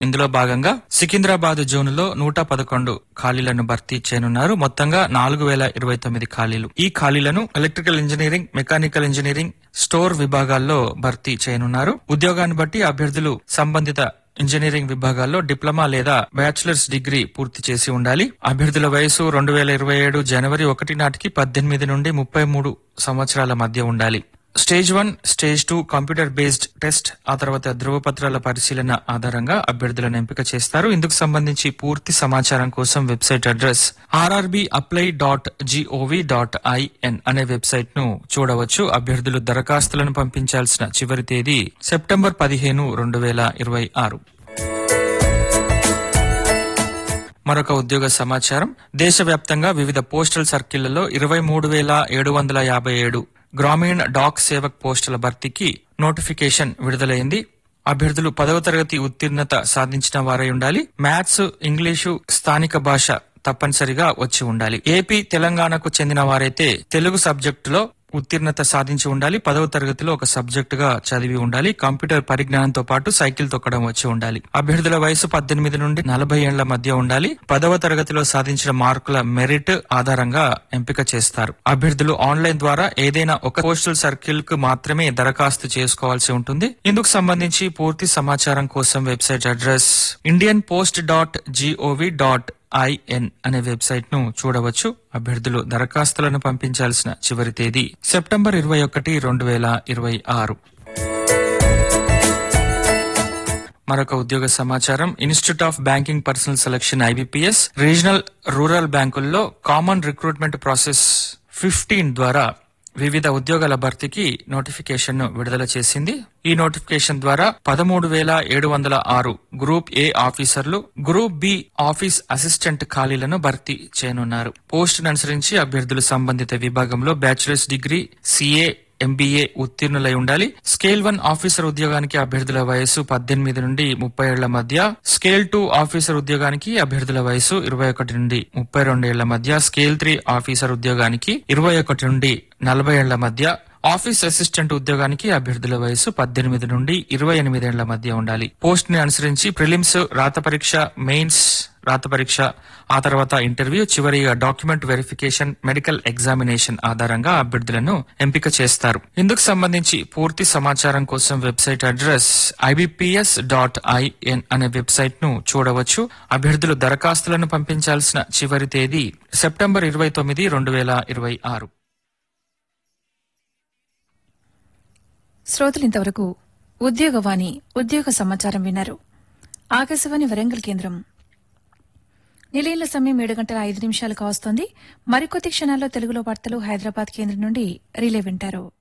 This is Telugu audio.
ఇందులో భాగంగా సికింద్రాబాద్ జోనులో నూట పదకొండు ఖాళీలను భర్తీ చేయనున్నారు మొత్తంగా నాలుగు వేల ఇరవై తొమ్మిది ఖాళీలు ఈ ఖాళీలను electrical engineering mechanical engineering store విభాగాల్లో భర్తీ చేయనున్నారు ఉద్యోగాన్ని బట్టి అభ్యర్థులు సంబంధిత ఇంజనీరింగ్ విభాగాల్లో డిప్లొమా లేదా బ్యాచిలర్స్ డిగ్రీ పూర్తి చేసి ఉండాలి అభ్యర్థుల వయసు రెండు వేల ఇరవై ఏడు జనవరి ఒకటి నాటికి పద్దెనిమిది నుండి ముప్పై మూడు సంవత్సరాల మధ్య ఉండాలి stage one stage two computer based test ఆ తర్వాత ధృవపత్రాల పరిశీలన ఆధారంగా అభ్యర్థులను ఎంపిక చేస్తారు ఇందుకు సంబంధించి పూర్తి సమాచారం కోసం website address RRB apply dot gov dot in అనే వెబ్సైట్ ను చూడవచ్చు అభ్యర్థులు దరఖాస్తులను పంపించాల్సిన చివరి తేదీ సెప్టెంబర్ పదిహేను రెండు వేల ఇరవై ఆరు మరొక ఉద్యోగ సమాచారం దేశవ్యాప్తంగా వివిధ పోస్టల్ సర్కిళ్లలో ఇరవై మూడు వేల ఏడు వందల యాభై ఏడు గ్రామీణ డాక్ సేవక్ పోస్టుల భర్తీకి నోటిఫికేషన్ విడుదలైంది అభ్యర్థులు పదవ తరగతి ఉత్తీర్ణత సాధించిన వారై ఉండాలి మ్యాథ్స్ ఇంగ్లీషు స్థానిక భాష తప్పనిసరిగా వచ్చి ఉండాలి ఏపీ తెలంగాణకు చెందిన వారైతే తెలుగు సబ్జెక్టులో ఉత్తీర్ణత సాధించి ఉండాలి పదవ తరగతిలో ఒక సబ్జెక్ట్ గా చదివి ఉండాలి కంప్యూటర్ పరిజ్ఞానంతో పాటు సైకిల్ తొక్కడం వచ్చి ఉండాలి అభ్యర్థుల వయసు పద్దెనిమిది నుండి నలభై ఏళ్ల మధ్య ఉండాలి పదవ తరగతిలో సాధించిన మార్కుల మెరిట్ ఆధారంగా ఎంపిక చేస్తారు అభ్యర్థులు ఆన్లైన్ ద్వారా ఏదైనా ఒక పోస్టల్ సర్కిల్ కు మాత్రమే దరఖాస్తు చేసుకోవాల్సి ఉంటుంది ఇందుకు సంబంధించి పూర్తి సమాచారం కోసం website address Indian post dot gov dot in అనే వెబ్సైట్ ను చూడవచ్చు అభ్యర్థులు దరఖాస్తులను పంపించాల్సిన చివరి తేదీ సెప్టెంబర్ ఇరవై ఒకటి రెండు వేల ఇరవై ఆరు మరొక ఉద్యోగ సమాచారం institute of banking personnel selection IBPS regional rural బ్యాంకుల్లో కామన్ రిక్రూట్మెంట్ ప్రాసెస్ ఫిఫ్టీన్ ద్వారా వివిధ ఉద్యోగాల భర్తీకి నోటిఫికేషన్ ను విడుదల చేసింది ఈ నోటిఫికేషన్ ద్వారా పదమూడు వేల ఏడు వందల ఆరు గ్రూప్ ఏ ఆఫీసర్లు గ్రూప్ బి ఆఫీస్ అసిస్టెంట్ ఖాళీలను భర్తీ చేయనున్నారు పోస్టును అనుసరించి అభ్యర్థులు సంబంధిత విభాగంలో బ్యాచిలర్స్ డిగ్రీ సిఏ ఎంబీఏ ఉత్తీర్ణులై ఉండాలి స్కేల్ వన్ ఆఫీసర్ ఉద్యోగానికి అభ్యర్థుల వయసు పద్దెనిమిది నుండి ముప్పై ఏళ్ల మధ్య స్కేల్ టూ ఆఫీసర్ ఉద్యోగానికి అభ్యర్థుల వయసు ఇరవై ఒకటి నుండి ముప్పై రెండు ఏళ్ల మధ్య స్కేల్ త్రీ ఆఫీసర్ ఉద్యోగానికి ఇరవై ఒకటి నుండి నలభై ఏళ్ల మధ్య ఆఫీస్ అసిస్టెంట్ ఉద్యోగానికి అభ్యర్థుల వయసు పద్దెనిమిది నుండి ఇరవై ఎనిమిదేళ్ల మధ్య ఉండాలి పోస్ట్ ని అనుసరించి ప్రిలిమ్స్ రాత పరీక్ష మెయిన్స్ రాత పరీక్ష ఆ తర్వాత ఇంటర్వ్యూ చివరిగా డాక్యుమెంట్ వెరిఫికేషన్ మెడికల్ ఎగ్జామినేషన్ ఆధారంగా అభ్యర్థులను ఎంపిక చేస్తారు ఇందుకు సంబంధించి పూర్తి సమాచారం కోసం website address IBPS dot in అనే వెబ్సైట్ ను చూడవచ్చు అభ్యర్థులు దరఖాస్తులను పంపించాల్సిన చివరి తేదీ సెప్టెంబర్ ఇరవై తొమ్మిది రెండు వేల ఇరవై ఆరు శ్రోతలు ఇంతవరకు ఉద్యోగవాణి ఉద్యోగ సమాచారం విన్నారు ఆకాశవాణి వరంగల్ కేంద్రం నిలయంలో సమయం ఏడు గంటల ఐదు నిమిషాలు కావస్తోంది మరికొద్ది క్షణాల్లో తెలుగులో వార్తలు హైదరాబాద్ కేంద్రం నుండి రిలే వింటారు